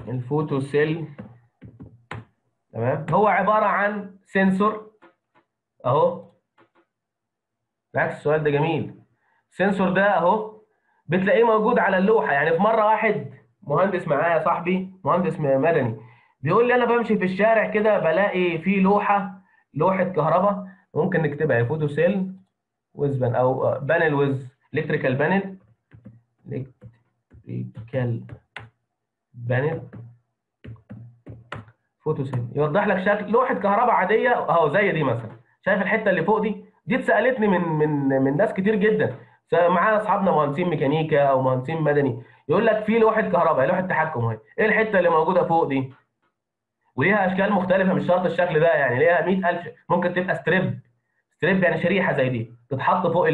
الفوتو سيل تمام هو عباره عن سنسور اهو بالعكس السؤال ده جميل السنسور ده اهو بتلاقيه موجود على اللوحه يعني في مره واحد مهندس معايا صاحبي مهندس مدني بيقول لي انا بمشي في الشارع كده بلاقي في لوحه لوحه كهرباء ممكن نكتبها فوتو سيل ويز بان او بانل ويز الكتريكال بانل الكتريكال بانل فوتو سيل يوضح لك شكل لوحه كهرباء عاديه اهو زي دي مثلا شايف الحته اللي فوق دي دي اتسالتني من من من ناس كتير جدا معانا اصحابنا مهندسين ميكانيكا او مهندسين مدني يقول لك في لوحه كهرباء لوحه تحكم اهي ايه الحته اللي موجوده فوق دي وليها اشكال مختلفه مش شرط الشكل ده يعني ليها 100000 ممكن تبقى ستريب ستريب يعني شريحه زي دي تتحط فوق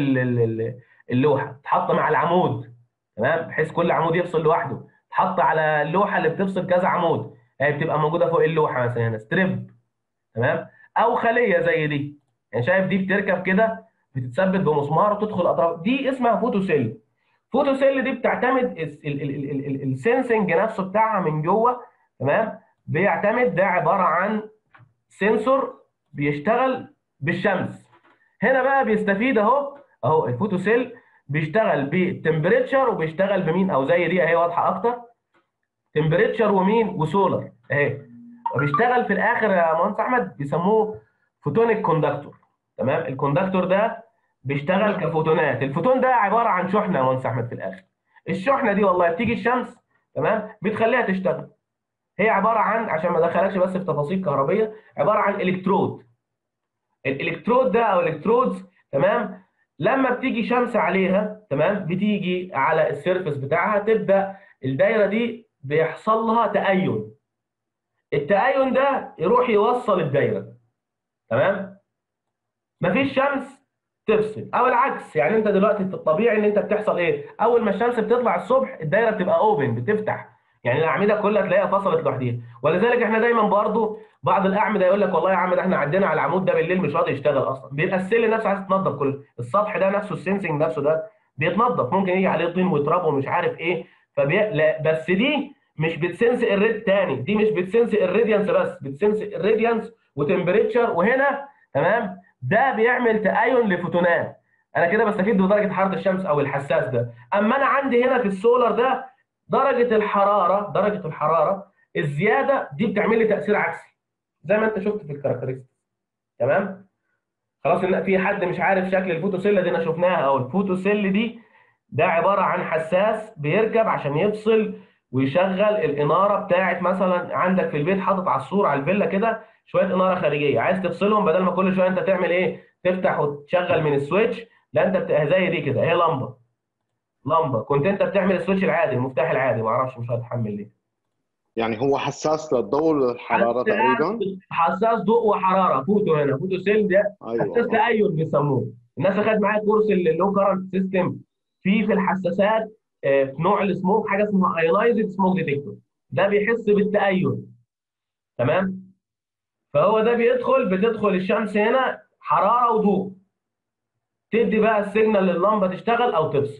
اللوحه تتحط مع العمود تمام بحيث كل عمود يفصل لوحده تحط على اللوحه اللي بتفصل كذا عمود هي يعني بتبقى موجوده فوق اللوحه مثلا هنا ستريب تمام او خليه زي دي يعني شايف دي بتركب كده بتتثبت بمسمار وتدخل اطراف دي اسمها فوتو سيل فوتو سيل دي بتعتمد السنسنج نفسه بتاعها من جوه تمام بيعتمد ده عباره عن سنسور بيشتغل بالشمس هنا بقى بيستفيد اهو اهو الفوتو سيل بيشتغل بالتمبريتشر وبيشتغل بمين او زي دي اهي واضحه اكتر تمبريتشر ومين وسولار اهي وبيشتغل في الاخر يا مهندس احمد بيسموه فوتونيك كوندكتور تمام الكوندكتور ده بيشتغل كفوتونات الفوتون ده عباره عن شحنه يا مهندس احمد في الاخر الشحنه دي والله بتيجي الشمس تمام بتخليها تشتغل هي عباره عن عشان ما ادخلكش بس في تفاصيل كهربيه عباره عن الكترود الالكترود ده او الكترودز تمام لما بتيجي شمس عليها تمام بتيجي على السيرفس بتاعها تبدا الدايره دي بيحصل لها تأين التأين ده يروح يوصل الدايره تمام مفيش شمس تفصل او العكس يعني انت دلوقتي في الطبيعي ان انت بتحصل ايه اول ما الشمس بتطلع الصبح الدايره بتبقى اوبن بتفتح يعني الاعمده كلها تلاقيها فصلت لوحديها ولذلك احنا دايما برضو بعض الاعمده يقول لك والله يا عم ده احنا عدينا على العمود ده بالليل مش راضي يشتغل اصلا بيبقى السل نفسه عايز تنظف كله السطح ده نفسه السنسنج نفسه ده بيتنظف ممكن يجي عليه طين وتراب ومش عارف ايه فبي... لا بس دي مش بتسنس الريد تاني دي مش بتسنس الراديانس بس بتسنس الراديانس وتمبريتشر وهنا تمام ده بيعمل تأين لفوتونات انا كده بستفيد بدرجه حراره الشمس او الحساس ده اما انا عندي هنا في السولار ده درجه الحراره درجه الحراره الزياده دي بتعمل لي تاثير عكسي زي ما انت شفت في الكاركترستكس تمام خلاص ان في حد مش عارف شكل الفوتوسيل دي انا شفناها او الفوتوسيل دي ده عباره عن حساس بيركب عشان يفصل ويشغل الاناره بتاعت مثلا عندك في البيت حاطط على السور على الفيلا كده شويه اناره خارجيه عايز تفصلهم بدل ما كل شويه انت تعمل ايه تفتح وتشغل من السويتش لا انت بتبقى زي دي كده هي لمبه لمبه كنت انت بتعمل السويتش العادي المفتاح العادي ما اعرفش مش هتحمل ليه يعني هو حساس للضوء والحراره تقريبا حساس ضوء وحراره فوتو هنا فوتو سيل ده أيوة. حساس تأين بيسموه الناس اخذت معايا كورس اللو كارنت سيستم في في الحساسات في نوع السموك حاجه اسمها ايونايزد سموك ديتكتور ده بيحس بالتأين تمام فهو ده بيدخل بتدخل الشمس هنا حراره وضوء تدي بقى السيجنال لللمبه تشتغل او تفصل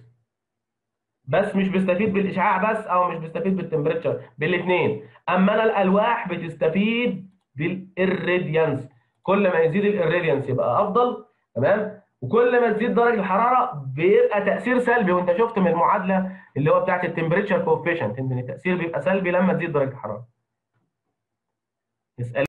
بس مش بيستفيد بالاشعاع بس او مش بيستفيد بالتمبريتشر بالاثنين اما انا الالواح بتستفيد بالاريديانس كل ما يزيد الاريديانس يبقى افضل تمام وكل ما تزيد درجه الحراره بيبقى تاثير سلبي وانت شفت من المعادله اللي هو بتاعت التمبريتشر كوفيشنت ان التاثير بيبقى سلبي لما تزيد درجه الحراره اسال